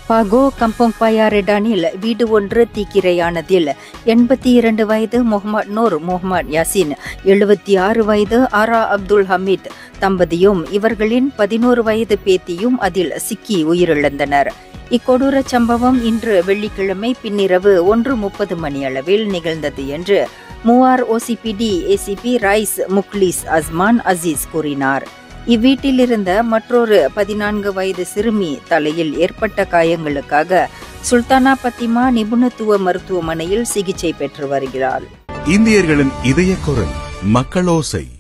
பாகோ kampung பயா ரெடானில் வீடு ஒன்று தீக்கிரையானதில் எண்பத்தி இரண்டு வயது முகமது நூர் முகமது யாசின் எழுபத்தி ஆறு வயது ஆரா அப்துல் ஹமீத் தம்பதியும் இவர்களின் பதினோரு வயது பேத்தியும் அதில் சிக்கி உயிரிழந்தனர் இக்கொடூர சம்பவம் இன்று வெள்ளிக்கிழமை பின்னிரவு ஒன்று முப்பது மணியளவில் நிகழ்ந்தது என்று Muar OCPD ACP Raiz Mukhliz Azman Aziz கூறினார் இவ்வீட்டில் இருந்த மற்றொரு பதினான்கு வயது சிறுமி தலையில் ஏற்பட்ட காயங்களுக்காக சுல்தானா பத்திமா நிபுணத்துவ மருத்துவமனையில் சிகிச்சை பெற்று வருகிறாள் இந்தியர்களின் இதய குரல் மக்களோசை